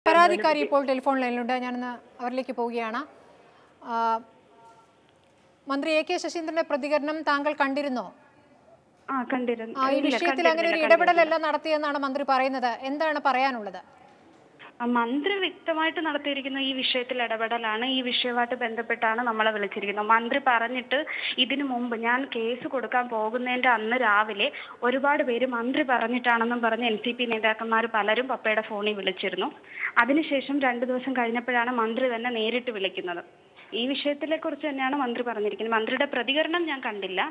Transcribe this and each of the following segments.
പരാതിക്കാരി ഇപ്പോൾ ടെലിഫോൺ ലൈനിലുണ്ട് ഞാനിന്ന് അവരിലേക്ക് പോവുകയാണ് ആ, മന്ത്രി എ കെ ശശീന്ദ്രന്റെ പ്രതികരണം താങ്കൾ കണ്ടിരുന്നോ ആ കണ്ടിരുന്നു ആ, ഈ ഇല്ല, വിഷയത്തിൽ അങ്ങനെ ഒരു കണ്ടിരുന്നില്ല, ഇടപെടലല്ല നടത്തിയെന്നാണ് മന്ത്രി പറയുന്നത് എന്താണ് പറയാനുള്ളത് ആ, മന്ത്രി വ്യക്തമായിട്ട് നടത്തിയിരിക്കുന്ന ഈ വിഷയത്തിൽ ഇടപെടലാണ് ഈ വിഷയവുമായിട്ട് ബന്ധപ്പെട്ടാണ് നമ്മളെ വിളിച്ചിരിക്കുന്നത് മന്ത്രി പറഞ്ഞിട്ട് ഇതിനു മുമ്പ് ഞാൻ കേസ് കൊടുക്കാൻ പോകുന്നതിന്റെ അന്ന് രാവിലെ ഒരുപാട് പേര് മന്ത്രി പറഞ്ഞിട്ടാണെന്നും പറഞ്ഞ് എൻ സി പി നേതാക്കന്മാർ പലരും പപ്പയുടെ ഫോണിൽ വിളിച്ചിരുന്നു അതിനുശേഷം രണ്ടു ദിവസം കഴിഞ്ഞപ്പോഴാണ് മന്ത്രി തന്നെ നേരിട്ട് വിളിക്കുന്നത് ഈ വിഷയത്തിലെ കുറിച്ച് തന്നെയാണ് മന്ത്രി പറഞ്ഞിരിക്കുന്നത് മന്ത്രിയുടെ പ്രതികരണം ഞാൻ കണ്ടില്ല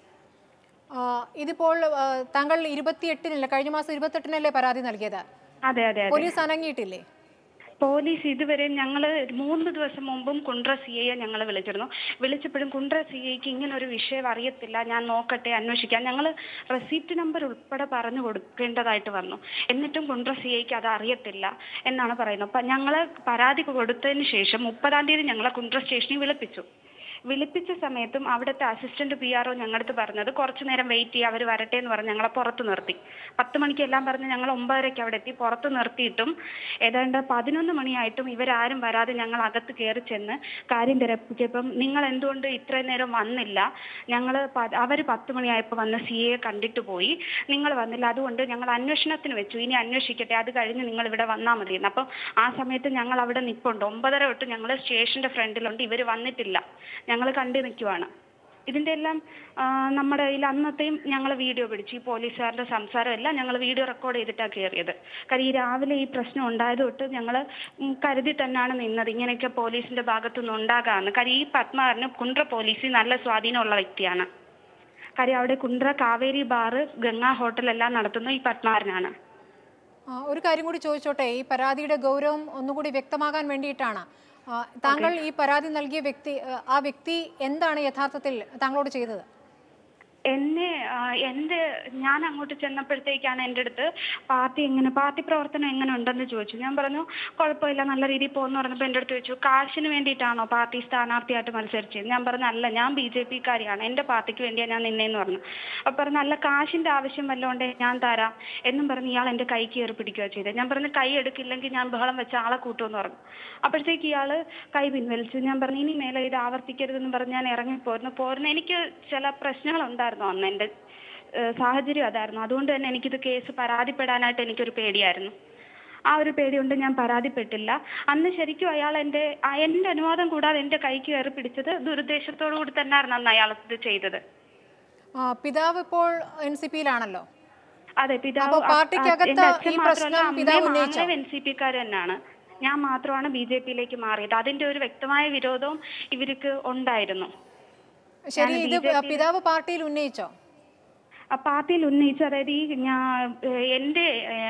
ആ, ഇതിപ്പോൾ ആ, താങ്കൾ ഇരുപത്തിയെട്ടിനല്ലേ കഴിഞ്ഞ മാസം ഇരുപത്തെട്ടിനല്ലേ പരാതി നൽകിയത് അതെ അതെ അതെ പോലീസ് അനങ്ങിയിട്ടില്ലേ പോലീസ് ഇതുവരെ ഞങ്ങൾ മൂന്ന് ദിവസം മുമ്പും കുണ്ട്ര സി ഐയെ ഞങ്ങൾ വിളിച്ചിരുന്നു വിളിച്ചപ്പോഴും കുണ്ട്ര സി ഐക്ക് ഇങ്ങനെ ഒരു വിഷയം അറിയത്തില്ല ഞാൻ നോക്കട്ടെ അന്വേഷിക്കാം ഞങ്ങൾ റെസിപ്റ്റ് നമ്പർ ഉൾപ്പെടെ പറഞ്ഞു കൊടുക്കേണ്ടതായിട്ട് വന്നു എന്നിട്ടും കുണ്ട്ര സി ഐക്ക് അത് അറിയത്തില്ല എന്നാണ് പറയുന്നത് അപ്പം ഞങ്ങൾ പരാതി കൊടുത്തതിന് ശേഷം മുപ്പതാം തീയതി ഞങ്ങളെ കുണ്ട്ര സ്റ്റേഷനിൽ വിളിപ്പിച്ചു വിളിപ്പിച്ച സമയത്തും അവിടുത്തെ അസിസ്റ്റന്റ് പി ആർ ഒ ഞങ്ങളടുത്ത് പറഞ്ഞത് കുറച്ചു നേരം വെയിറ്റ് ചെയ്യുക അവർ വരട്ടെ എന്ന് പറഞ്ഞ് ഞങ്ങളെ പുറത്ത് നിർത്തി പത്ത് മണിക്ക് എല്ലാം പറഞ്ഞ് ഞങ്ങൾ ഒമ്പതരയ്ക്ക് അവിടെ എത്തി പുറത്ത് നിർത്തിയിട്ടും ഏതാണ്ട് പതിനൊന്ന് മണിയായിട്ടും ഇവരാരും വരാതെ ഞങ്ങൾ അകത്ത് കയറി ചെന്ന് കാര്യം തിരപ്പിച്ചപ്പം നിങ്ങൾ എന്തുകൊണ്ട് ഇത്രയും നേരം വന്നില്ല ഞങ്ങൾ അവർ പത്ത് മണിയായപ്പോൾ വന്ന് സി എ കണ്ടിട്ട് പോയി നിങ്ങൾ വന്നില്ല അതുകൊണ്ട് ഞങ്ങൾ അന്വേഷണത്തിന് വെച്ചു ഇനി അന്വേഷിക്കട്ടെ അത് കഴിഞ്ഞ് നിങ്ങൾ ഇവിടെ വന്നാൽ മതി എന്ന് അപ്പം ആ സമയത്ത് ഞങ്ങൾ അവിടെ നിൽപ്പുണ്ട് ഒമ്പതര തൊട്ട് ഞങ്ങൾ സ്റ്റേഷന്റെ ഫ്രണ്ടിലുണ്ട് ഇവർ വന്നിട്ടില്ല ഞങ്ങൾ കണ്ടു നിൽക്കുവാണ് ഇതിന്റെ എല്ലാം ആ, നമ്മുടെ കയ്യിൽ അന്നത്തെയും ഞങ്ങൾ വീഡിയോ പിടിച്ചു ഈ പോലീസുകാരുടെ സംസാരം എല്ലാം ഞങ്ങൾ വീഡിയോ റെക്കോർഡ് ചെയ്തിട്ടാണ് കയറിയത് കാര്യം ഈ രാവിലെ ഈ പ്രശ്നം ഉണ്ടായത് തൊട്ട് ഞങ്ങൾ കരുതി തന്നെയാണ് നിന്നത് ഇങ്ങനെയൊക്കെ പോലീസിന്റെ ഭാഗത്തുനിന്ന് ഉണ്ടാകാമെന്ന് കാര്യം ഈ പത്മാറിന് കുണ്ട്ര പോലീസിൽ നല്ല സ്വാധീനമുള്ള വ്യക്തിയാണ് കാര്യം അവിടെ കുണ്ട്ര കാവേരി ബാറ് ഗംഗാ ഹോട്ടൽ എല്ലാം നടത്തുന്നത് ഈ പത്മാറിനാണ് ആ, ഒരു കാര്യം കൂടി ചോദിച്ചോട്ടെ ഈ പരാതിയുടെ ഗൗരവം ഒന്നുകൂടി വ്യക്തമാകാൻ വേണ്ടിയിട്ടാണ് ആ, താങ്കൾ ഈ പരാതി നൽകിയ വ്യക്തി ആ, ആ വ്യക്തി എന്താണ് യഥാർത്ഥത്തിൽ താങ്കളോട് ചെയ്തത് എന്നെ ആ, എന്റെ ഞാൻ അങ്ങോട്ട് ചെന്നപ്പോഴത്തേക്കാണ് എൻ്റെ അടുത്ത് പാർട്ടി എങ്ങനെ പാർട്ടി പ്രവർത്തനം എങ്ങനെ ഉണ്ടെന്ന് ചോദിച്ചു ഞാൻ പറഞ്ഞു കുഴപ്പമില്ല നല്ല രീതിയിൽ പോകുന്നു പറഞ്ഞപ്പോൾ എൻ്റെ അടുത്ത് ചോദിച്ചു കാശിന് വേണ്ടിയിട്ടാണോ പാർട്ടി സ്ഥാനാർത്ഥിയായിട്ട് മത്സരിച്ചത് ഞാൻ പറഞ്ഞു അല്ല ഞാൻ ബി ജെ പിക്കാരിയാണ് എൻ്റെ പാർട്ടിക്ക് വേണ്ടിയാണ് ഞാൻ നിന്നേന്ന് പറഞ്ഞു അപ്പോൾ പറഞ്ഞു നല്ല കാശിന്റെ ആവശ്യം വല്ലതുകൊണ്ട് ഞാൻ തരാം എന്നും പറഞ്ഞ് ഇയാൾ എൻ്റെ കൈ കയറി പിടിക്കുകയോ ചെയ്തത് ഞാൻ പറഞ്ഞു കൈ എടുക്കില്ലെങ്കിൽ ഞാൻ ബഹളം വെച്ച് ആളെ കൂട്ടുമെന്ന് പറഞ്ഞു അപ്പോഴത്തേക്ക് ഇയാൾ കൈ പിൻവലിച്ചു ഞാൻ പറഞ്ഞു ഇനി മേലെ ഇത് ആവർത്തിക്കരുതെന്ന് പറഞ്ഞ് ഞാൻ ഇറങ്ങിപ്പോരുന്നു പോരുന്ന എനിക്ക് ചില പ്രശ്നങ്ങളുണ്ടായിരുന്നു അന്ന് എൻ്റെ ഏഹ് സാഹചര്യം അതായിരുന്നു അതുകൊണ്ട് തന്നെ എനിക്കിത് കേസ് പരാതിപ്പെടാനായിട്ട് എനിക്കൊരു പേടിയായിരുന്നു ആ ഒരു പേടി കൊണ്ട് ഞാൻ പരാതിപ്പെട്ടില്ല അന്ന് ശരിക്കും അയാൾ എൻ്റെ ആ എൻ്റെ അനുവാദം കൂടാതെ എൻ്റെ കൈക്ക് കയറി പിടിച്ചത് ദുരുദ്ദേശത്തോടു കൂടി തന്നെയായിരുന്നു അന്ന് അയാൾ ഇത് ചെയ്തത് ആ, പിതാവ് ഇപ്പോൾ എൻ സി പിയിലാണല്ലോ അതെ പിതാവ് അപ്പൊ പാർട്ടിക്കകത്ത് എന്റെ അച്ഛൻ ഈ മാത്രമല്ല പ്രശ്നം പിതാവ് അമ്മയും ഉന്നയിച്ചോ? ആങ്ങളയും എൻ സി പിക്കാർ തന്നെയാണ് ഞാൻ മാത്രമാണ് ബി ജെ പിയിലേക്ക് മാറിയത് അതിന്റെ ഒരു വ്യക്തമായ വിരോധവും ഇവർക്ക് ഉണ്ടായിരുന്നു ശരി ഞാൻ ഇത് BJP പിതാവ് പാർട്ടിയിൽ ഉന്നയിച്ചോ ആ പാർട്ടിയിൽ ഉന്നയിച്ച അതായത് ഈ ഞാൻ ഏഹ് എൻ്റെ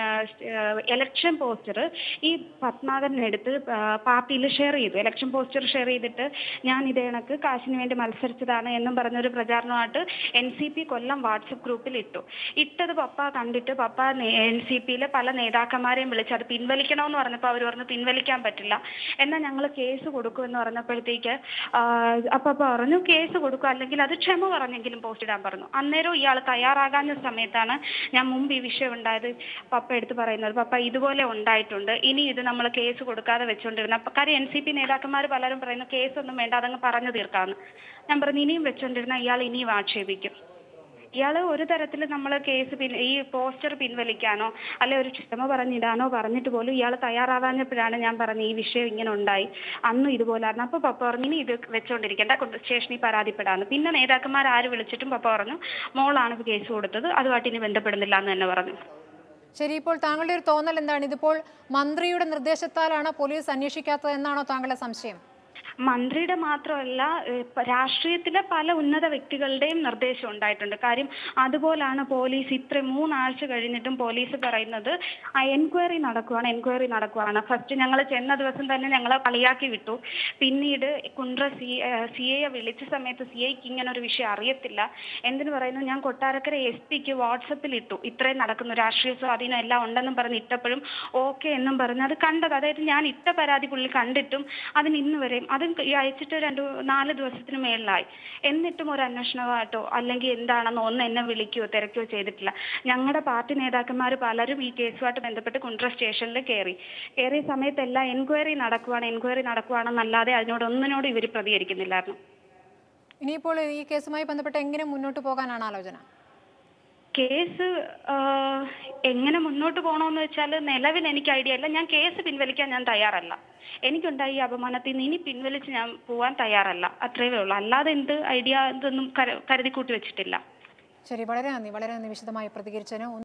എലക്ഷൻ പോസ്റ്റർ ഈ പത്മാകരനെടുത്ത് പാർട്ടിയിൽ ഷെയർ ചെയ്തു എലക്ഷൻ പോസ്റ്റർ ഷെയർ ചെയ്തിട്ട് ഞാൻ ഇത് കണക്ക് കാശിന് വേണ്ടി മത്സരിച്ചതാണ് എന്നും പറഞ്ഞൊരു പ്രചാരണമായിട്ട് N C P Kollam WhatsApp ഗ്രൂപ്പിൽ ഇട്ടു ഇട്ടത് പപ്പ കണ്ടിട്ട് പപ്പ എൻ സി പിയിലെ പല നേതാക്കന്മാരെയും വിളിച്ച് അത് പിൻവലിക്കണമെന്ന് പറഞ്ഞപ്പോൾ അവർ പറഞ്ഞു പിൻവലിക്കാൻ പറ്റില്ല എന്നാൽ ഞങ്ങൾ കേസ് കൊടുക്കുമെന്ന് പറഞ്ഞപ്പോഴത്തേക്ക് അപ്പം പറഞ്ഞു കേസ് കൊടുക്കും അല്ലെങ്കിൽ അത് ക്ഷമ പറഞ്ഞെങ്കിലും പോസ്റ്റ് ഇടാൻ പറഞ്ഞു അന്നേരം ഇയാൾ തയ്യാറാകാഞ്ഞ സമയത്താണ് ഞാൻ മുമ്പ് ഈ വിഷയം ഉണ്ടായത് പപ്പ എടുത്ത് പറയുന്നത് പപ്പ ഇതുപോലെ ഉണ്ടായിട്ടുണ്ട് ഇനി ഇത് നമ്മൾ കേസ് കൊടുക്കാതെ വെച്ചുകൊണ്ടിരുന്ന അപ്പൊ കാര്യം എൻ സി പി നേതാക്കന്മാർ പലരും പറയുന്നു കേസൊന്നും വേണ്ട അതങ്ങ് പറഞ്ഞു തീർക്കാമെന്ന് ഞാൻ പറഞ്ഞു ഇനിയും വെച്ചുകൊണ്ടിരുന്ന ഇയാൾ ഇനിയും ആക്ഷേപിക്കും ഇയാൾ ഒരു തരത്തിൽ നമ്മൾ കേസ് പിൻ ഈ പോസ്റ്റർ പിൻവലിക്കാനോ അല്ലെ ഒരു ക്ഷമ പറഞ്ഞിടാനോ പറഞ്ഞിട്ട് പോലും ഇയാൾ തയ്യാറാവാഞ്ഞപ്പോഴാണ് ഞാൻ പറഞ്ഞ ഈ വിഷയം ഇങ്ങനെ ഉണ്ടായി അന്നും ഇതുപോലായിരുന്നു അപ്പൊ പപ്പ പറഞ്ഞു ഇനി ഇത് വെച്ചോണ്ടിരിക്കേണ്ട കൊണ്ട് സ്റ്റേഷനിൽ പരാതിപ്പെടാന്ന് പിന്നെ നേതാക്കന്മാർ ആര് വിളിച്ചിട്ടും പപ്പ പറഞ്ഞു മോളാണ് ഇത് കേസ് കൊടുത്തത് അതുമായിട്ട് ഇനി ബന്ധപ്പെടുന്നില്ല എന്ന് തന്നെ പറഞ്ഞു ശരി ഇപ്പോൾ താങ്കളുടെ ഒരു തോന്നൽ എന്താണ് ഇതിപ്പോൾ മന്ത്രിയുടെ നിർദ്ദേശത്താലാണ് പോലീസ് അന്വേഷിക്കാത്തത് എന്നാണോ താങ്കളുടെ സംശയം മന്ത്രിയുടെ മാത്രമല്ല ഏഹ് പ- രാഷ്ട്രീയത്തിലെ പല ഉന്നത വ്യക്തികളുടെയും നിർദ്ദേശം ഉണ്ടായിട്ടുണ്ട് കാര്യം അതുപോലാണ് പോലീസ് ഇത്ര മൂന്നാഴ്ച കഴിഞ്ഞിട്ടും പോലീസ് പറയുന്നത് ആ എൻക്വയറി നടക്കുവാണ് എൻക്വയറി നടക്കുവാണ് ഫസ്റ്റ് ഞങ്ങൾ ചെന്ന ദിവസം തന്നെ ഞങ്ങളെ കളിയാക്കി വിട്ടു പിന്നീട് കുണ്ട്ര സി സി എയെ വിളിച്ച സമയത്ത് സി ഐക്ക് ഇങ്ങനെ ഒരു വിഷയം അറിയത്തില്ല എന്തിനു പറയുന്നു ഞാൻ കൊട്ടാരക്കര എസ് പിക്ക് വാട്സപ്പിൽ ഇട്ടു ഇത്രയും നടക്കുന്നു രാഷ്ട്രീയ സ്വാധീനം എല്ലാം ഉണ്ടെന്നും പറഞ്ഞ് ഇട്ടപ്പോഴും ഓക്കെ എന്നും പറഞ്ഞ് അത് കണ്ടത് അതായത് ഞാൻ ഇട്ട പരാതി പുള്ളി കണ്ടിട്ടും അതിന് ഇന്ന് വരെയും അത് അതും ഈ അയച്ചിട്ട് രണ്ട് നാല് ദിവസത്തിന് മേളിലായി എന്നിട്ടും ഒരു അന്വേഷണമായിട്ടോ അല്ലെങ്കിൽ എന്താണെന്നോ ഒന്ന് എന്നെ വിളിക്കുകയോ തിരക്കുകയോ ചെയ്തിട്ടില്ല ഞങ്ങളുടെ പാർട്ടി നേതാക്കന്മാർ പലരും ഈ കേസുമായിട്ട് ബന്ധപ്പെട്ട് കുണ്ട്ര സ്റ്റേഷനിൽ കയറി കയറിയ സമയത്തെല്ലാം എൻക്വയറി നടക്കുവാണ് എൻക്വയറി നടക്കുവാണെന്നല്ലാതെ അതിനോടൊന്നിനോട് ഇവർ പ്രതികരിക്കുന്നില്ലായിരുന്നു ഇനിയിപ്പോൾ ഈ കേസുമായി ബന്ധപ്പെട്ട് എങ്ങനെ മുന്നോട്ട് പോകാനാണ് ആലോചന കേസ് ആഹ്, എങ്ങനെ മുന്നോട്ട് പോകണമെന്ന് വെച്ചാൽ നിലവിൽ എനിക്ക് ഐഡിയ ഇല്ല ഞാൻ കേസ് പിൻവലിക്കാൻ ഞാൻ തയ്യാറല്ല എനിക്കുണ്ടായ ഈ അപമാനത്തിൽ നിന്ന് ഇനി പിൻവലിച്ച് ഞാൻ പോവാൻ തയ്യാറല്ല അത്രയേ ഉള്ളൂ അല്ലാതെ എന്ത് ഐഡിയ ഇതൊന്നും കരുതി കൂട്ടി വെച്ചിട്ടില്ല ശരി വളരെ നന്ദി വളരെ നന്ദി വിശദമായി പ്രതികരിച്ചതിന്